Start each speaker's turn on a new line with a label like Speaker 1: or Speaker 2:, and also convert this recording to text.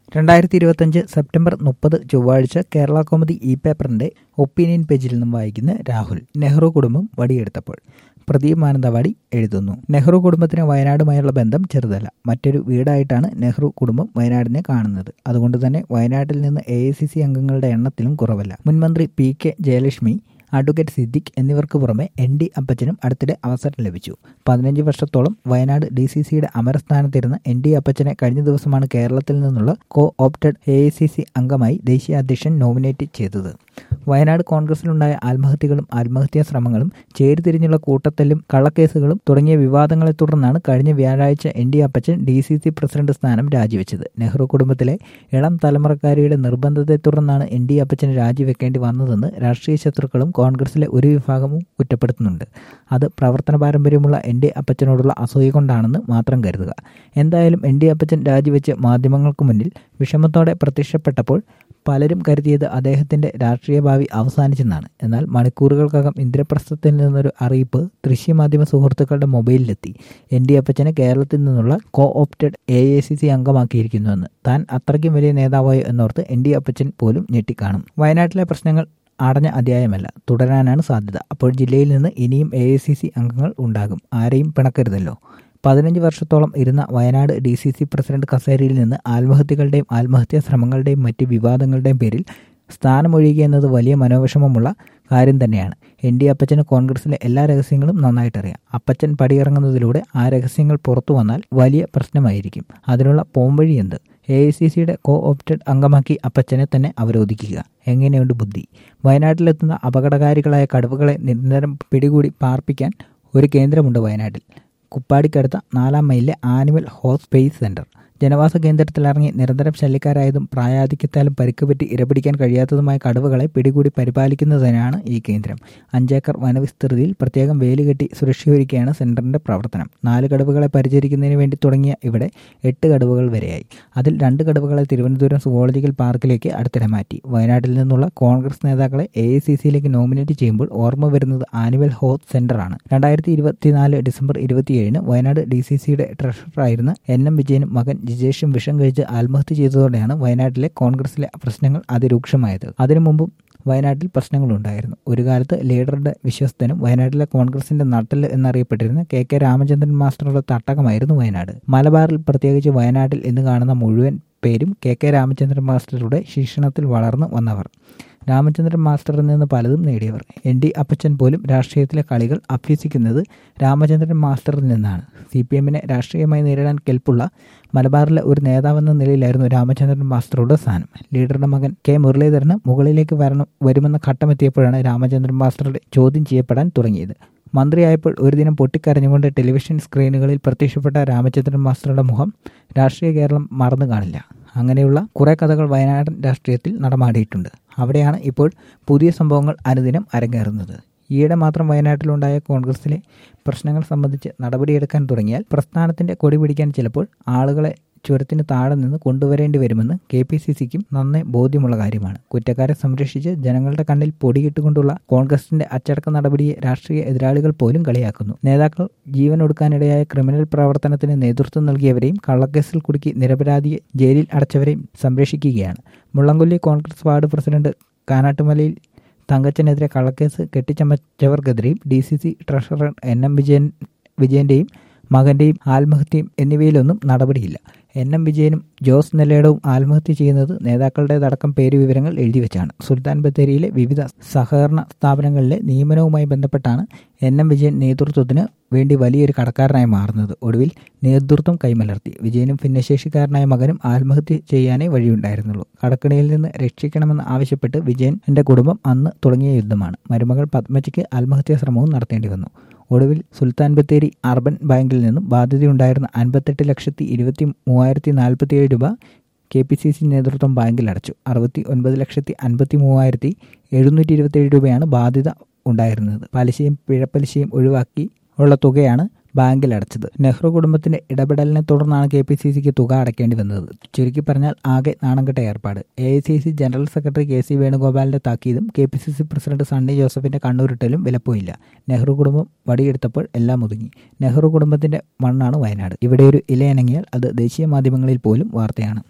Speaker 1: രണ്ടായിരത്തി ഇരുപത്തഞ്ച് സെപ്റ്റംബർ മുപ്പത് ചൊവ്വാഴ്ച കേരള കോമഡി ഇ പേപ്പറിന്റെ ഒപ്പീനിയൻ പേജിൽ നിന്നും വായിക്കുന്ന രാഹുൽ നെഹ്റു കുടുംബം വടിയെടുത്തപ്പോൾ പ്രദീപ് മാനന്തവാടി എഴുതുന്നു നെഹ്റു കുടുംബത്തിന് വയനാടുമായുള്ള ബന്ധം ചെറുതല്ല മറ്റൊരു വീടായിട്ടാണ് നെഹ്റു കുടുംബം വയനാടിനെ കാണുന്നത് അതുകൊണ്ട് തന്നെ വയനാട്ടിൽ നിന്ന് എ അംഗങ്ങളുടെ എണ്ണത്തിലും കുറവല്ല മുൻമന്ത്രി P K Jayalakshmi advocate Siddique എന്നിവർക്ക് പുറമെ എൻ ഡി അപ്പച്ചനും അടുത്തിടെ അവസരം ലഭിച്ചു പതിനഞ്ച് വർഷത്തോളം വയനാട് ഡി സി സിയുടെ അമരസ്ഥാനത്തിരുന്ന എൻ ഡി അപ്പച്ചനെ കഴിഞ്ഞ ദിവസമാണ് കേരളത്തിൽ നിന്നുള്ള co opted A I C C അംഗമായി ദേശീയ അധ്യക്ഷൻ നോമിനേറ്റ് ചെയ്തത് വയനാട് കോൺഗ്രസിലുണ്ടായ ആത്മഹത്യകളും ആത്മഹത്യാ ശ്രമങ്ങളും ചേരിതിരിഞ്ഞുള്ള കൂട്ടത്തല്ലും കള്ളക്കേസുകളും തുടങ്ങിയ വിവാദങ്ങളെ തുടർന്നാണ് കഴിഞ്ഞ വ്യാഴാഴ്ച N D Appachan D C C president സ്ഥാനം രാജിവെച്ചത് നെഹ്റു കുടുംബത്തിലെ ഇളം തലമുറക്കാരിയുടെ നിർബന്ധത്തെ തുടർന്നാണ് എൻ ഡി അപ്പച്ചന് രാജിവെക്കേണ്ടി വന്നതെന്ന് രാഷ്ട്രീയ ശത്രുക്കളും കോൺഗ്രസിലെ ഒരു വിഭാഗവും കുറ്റപ്പെടുത്തുന്നുണ്ട് അത് പ്രവർത്തന പാരമ്പര്യമുള്ള എൻ ഡി അപ്പച്ചനോടുള്ള അസൂയ കൊണ്ടാണെന്ന് മാത്രം കരുതുക എന്തായാലും എൻ ഡി അപ്പച്ചൻ രാജിവെച്ച് മാധ്യമങ്ങൾക്ക് മുന്നിൽ വിഷമത്തോടെ പ്രത്യക്ഷപ്പെട്ടപ്പോൾ പലരും കരുതിയത് അദ്ദേഹത്തിന്റെ രാഷ്ട്രീയ ഭാവി അവസാനിച്ചെന്നാണ് എന്നാൽ മണിക്കൂറുകൾക്കകം ഇന്ദ്രപ്രസ്ഥത്തിൽ നിന്നൊരു അറിയിപ്പ് ദൃശ്യമാധ്യമ സുഹൃത്തുക്കളുടെ മൊബൈലിലെത്തി എൻ ഡി അപ്പച്ചനെ കേരളത്തിൽ നിന്നുള്ള co opted A I C C അംഗമാക്കിയിരിക്കുന്നുവെന്ന് താൻ അത്രയ്ക്കും വലിയ നേതാവായോ എന്നോർത്ത് എൻ ഡി അപ്പച്ചൻ പോലും ഞെട്ടിക്കാണും വയനാട്ടിലെ പ്രശ്നങ്ങൾ അടഞ്ഞ അധ്യായമല്ല തുടരാനാണ് സാധ്യത അപ്പോൾ ജില്ലയിൽ നിന്ന് ഇനിയും എ ഐ സി സി അംഗങ്ങൾ ഉണ്ടാകും ആരെയും പിണക്കരുതല്ലോ പതിനഞ്ച് വർഷത്തോളം ഇരുന്ന Wayanad D C C president കസേരയിൽ നിന്ന് ആത്മഹത്യകളുടെയും ആത്മഹത്യാ ശ്രമങ്ങളുടെയും മറ്റ് വിവാദങ്ങളുടെയും പേരിൽ സ്ഥാനമൊഴിയുക എന്നത് വലിയ മനോവിഷമമുള്ള കാര്യം തന്നെയാണ് എൻ ഡി അപ്പച്ചന് കോൺഗ്രസിലെ എല്ലാ രഹസ്യങ്ങളും നന്നായിട്ടറിയാം അപ്പച്ചൻ പടിയിറങ്ങുന്നതിലൂടെ ആ രഹസ്യങ്ങൾ പുറത്തു വന്നാൽ വലിയ പ്രശ്നമായിരിക്കും അതിനുള്ള പോംവഴി എന്ത് എ ഐ സി സിയുടെ കോ ഓപ്റ്റഡ് അംഗമാക്കി അപ്പച്ചനെ തന്നെ അവരോധിക്കുക എങ്ങനെയുണ്ട് ബുദ്ധി വയനാട്ടിലെത്തുന്ന അപകടകാരികളായ കടുവകളെ നിരന്തരം പിടികൂടി പാർപ്പിക്കാൻ ഒരു കേന്ദ്രമുണ്ട് വയനാട്ടിൽ കുപ്പാടിക്കടുത്ത നാലാം മൈലിലെ ആനിമൽ ഹോസ് സ്പേസ് സെന്റർ ജനവാസ കേന്ദ്രത്തിലിറങ്ങി നിരന്തരം ശല്യക്കാരായതും പ്രായാധിക്യത്താലും പരിക്കുപറ്റി ഇരപിടിക്കാൻ കഴിയാത്തതുമായ കടുവകളെ പിടികൂടി പരിപാലിക്കുന്നതിനാണ് ഈ കേന്ദ്രം അഞ്ചേക്കർ വനവിസ്തൃതിയിൽ പ്രത്യേകം വേലി കെട്ടി സുരക്ഷയൊരുക്കിയാണ് സെന്ററിന്റെ പ്രവർത്തനം നാല് കടുവകളെ പരിചരിക്കുന്നതിന് വേണ്ടി തുടങ്ങിയ ഇവിടെ എട്ട് കടുവകൾ വരെയായി അതിൽ രണ്ട് കടുവകളെ തിരുവനന്തപുരം സുവോളജിക്കൽ പാർക്കിലേക്ക് അടുത്തിടെ മാറ്റി വയനാട്ടിൽ നിന്നുള്ള കോൺഗ്രസ് നേതാക്കളെ എ ഐ സി സിയിലേക്ക് നോമിനേറ്റ് ചെയ്യുമ്പോൾ ഓർമ്മ വരുന്നത് ആനിമൽ ഹോസ് സെന്ററാണ് രണ്ടായിരത്തി ഇരുപത്തിനാല് ഡിസംബർ ഇരുപത്തിയേഴിന് വയനാട് ഡി സി സിയുടെ ട്രഷററായിരുന്ന എൻ എം വിജയനും മകൻ ജിജേഷും വിഷം കഴിച്ച് ആത്മഹത്യ ചെയ്തതോടെയാണ് വയനാട്ടിലെ കോൺഗ്രസിലെ പ്രശ്നങ്ങൾ അതിരൂക്ഷമായത് അതിനു മുമ്പും വയനാട്ടിൽ പ്രശ്നങ്ങളുണ്ടായിരുന്നു ഒരു കാലത്ത് ലീഡറുടെ വിശ്വസ്തനും വയനാട്ടിലെ കോൺഗ്രസിന്റെ നട്ടൽ എന്നറിയപ്പെട്ടിരുന്ന കെ കെ രാമചന്ദ്രൻ മാസ്റ്ററുടെ തട്ടകമായിരുന്നു വയനാട് മലബാറിൽ പ്രത്യേകിച്ച് വയനാട്ടിൽ ഇന്ന് കാണുന്ന മുഴുവൻ പേരും കെ കെ രാമചന്ദ്രൻ മാസ്റ്ററുടെ ശിക്ഷണത്തിൽ വളർന്നു വന്നവർ രാമചന്ദ്രൻ മാസ്റ്ററിൽ നിന്ന് പലതും നേടിയവർ എൻ ഡി അപ്പച്ചൻ പോലും രാഷ്ട്രീയത്തിലെ കളികൾ അഭ്യസിക്കുന്നത് രാമചന്ദ്രൻ മാസ്റ്ററിൽ നിന്നാണ് സി പി എമ്മിനെ രാഷ്ട്രീയമായി നേരിടാൻ കെൽപ്പുള്ള മലബാറിലെ ഒരു നേതാവെന്ന നിലയിലായിരുന്നു രാമചന്ദ്രൻ മാസ്റ്ററുടെ സ്ഥാനം ലീഡറുടെ മകൻ കെ മുരളീധരന് മുകളിലേക്ക് വരണം വരുമെന്ന ഘട്ടമെത്തിയപ്പോഴാണ് രാമചന്ദ്രൻ മാസ്റ്ററുടെ ചോദ്യം ചെയ്യപ്പെടാൻ തുടങ്ങിയത് മന്ത്രിയായപ്പോൾ ഒരു ദിനം പൊട്ടിക്കരഞ്ഞുകൊണ്ട് ടെലിവിഷൻ സ്ക്രീനുകളിൽ പ്രത്യക്ഷപ്പെട്ട രാമചന്ദ്രൻ മാസ്റ്ററുടെ മുഖം രാഷ്ട്രീയ കേരളം മറന്നു കാണില്ല അങ്ങനെയുള്ള കുറേ കഥകൾ വയനാടൻ രാഷ്ട്രീയത്തിൽ നടമാടിയിട്ടുണ്ട് അവിടെയാണ് ഇപ്പോൾ പുതിയ സംഭവങ്ങൾ അനുദിനം അരങ്ങേറുന്നത് ഈയിടെ മാത്രം വയനാട്ടിലുണ്ടായ കോൺഗ്രസിലെ പ്രശ്നങ്ങൾ സംബന്ധിച്ച് നടപടിയെടുക്കാൻ തുടങ്ങിയാൽ പ്രസ്ഥാനത്തിന്റെ കൊടി പിടിക്കാൻ ചിലപ്പോൾ ആളുകളെ ചുരത്തിന് താഴെ നിന്ന് കൊണ്ടുവരേണ്ടി വരുമെന്ന് കെ പി സി സിക്കും നന്നേ ബോധ്യമുള്ള കാര്യമാണ് കുറ്റക്കാരെ സംരക്ഷിച്ച് ജനങ്ങളുടെ കണ്ണിൽ പൊടിയിട്ടുകൊണ്ടുള്ള കോൺഗ്രസിന്റെ അച്ചടക്ക നടപടിയെ രാഷ്ട്രീയ എതിരാളികൾ പോലും കളിയാക്കുന്നു നേതാക്കൾ ജീവൻ ഒടുക്കാനിടയായ ക്രിമിനൽ പ്രവർത്തനത്തിന് നേതൃത്വം നൽകിയവരെയും കള്ളക്കേസിൽ കുടുക്കി നിരപരാധിയെ ജയിലിൽ അടച്ചവരെയും സംരക്ഷിക്കുകയാണ് Mullankolli Congress ward president Kanattumalayil തങ്കച്ചനെതിരെ കള്ളക്കേസ് കെട്ടിച്ചമച്ചവർക്കെതിരെയും D C C treasurer N M Vijayan വിജയന്റെയും മകന്റെയും ആത്മഹത്യയും എന്നിവയിലൊന്നും നടപടിയില്ല എൻ എം വിജയനും ജോസ് നെല്ലേടവും ആത്മഹത്യ ചെയ്യുന്നത് നേതാക്കളുടേതടക്കം പേര് വിവരങ്ങൾ എഴുതി വെച്ചാണ് സുൽത്താൻ ബത്തേരിയിലെ വിവിധ സഹകരണ സ്ഥാപനങ്ങളിലെ നിയമനവുമായി ബന്ധപ്പെട്ടാണ് എൻ എം വിജയൻ നേതൃത്വത്തിന് വേണ്ടി വലിയൊരു കടക്കാരനായി മാറുന്നത് ഒടുവിൽ നേതൃത്വം കൈമലർത്തി വിജയനും ഭിന്നശേഷിക്കാരനായ മകനും ആത്മഹത്യ ചെയ്യാനേ വഴിയുണ്ടായിരുന്നുള്ളൂ കടക്കണിയിൽ നിന്ന് രക്ഷിക്കണമെന്ന് ആവശ്യപ്പെട്ട് വിജയൻ എന്റെ കുടുംബം അന്ന് തുടങ്ങിയ യുദ്ധമാണ് മരുമകൾ പത്മജിക്ക് ആത്മഹത്യാ ശ്രമവും നടത്തേണ്ടി വന്നു ഒടുവിൽ സുൽത്താൻ ബത്തേരി അർബൻ ബാങ്കിൽ നിന്നും ബാധ്യതയുണ്ടായിരുന്ന അൻപത്തെട്ട് ലക്ഷത്തി ഇരുപത്തി മൂവായിരത്തി നാൽപ്പത്തിയേഴ് രൂപ കെ പി സി സി നേതൃത്വം ബാങ്കിൽ അടച്ചു അറുപത്തി ഒൻപത് ലക്ഷത്തി അൻപത്തി മൂവായിരത്തി എഴുന്നൂറ്റി ഇരുപത്തിയേഴ് രൂപയാണ് ബാധ്യത ഉണ്ടായിരുന്നത് പലിശയും പിഴപ്പലിശയും ഒഴിവാക്കി ഉള്ള തുകയാണ് ബാങ്കിൽ അടച്ചത് നെഹ്റു കുടുംബത്തിന്റെ ഇടപെടലിനെ തുടർന്നാണ് കെ പി സി സിക്ക് തുക അടയ്ക്കേണ്ടി വന്നത് ചുരുക്കി പറഞ്ഞാൽ ആകെ നാണംകെട്ട ഏർപ്പാട് A I C C general secretary K C വേണുഗോപാലിന്റെ താക്കീതും K P C C president Sunny ജോസഫിന്റെ കണ്ണൂരിട്ടലും വിലപ്പോയില്ല നെഹ്റു കുടുംബം വടിയെടുത്തപ്പോൾ എല്ലാം ഒതുങ്ങി നെഹ്റു കുടുംബത്തിന്റെ മണ്ണാണ് വയനാട് ഇവിടെ ഒരു ഇലയണങ്ങിയാൽ അത് ദേശീയ മാധ്യമങ്ങളിൽ പോലും വാർത്തയാണ്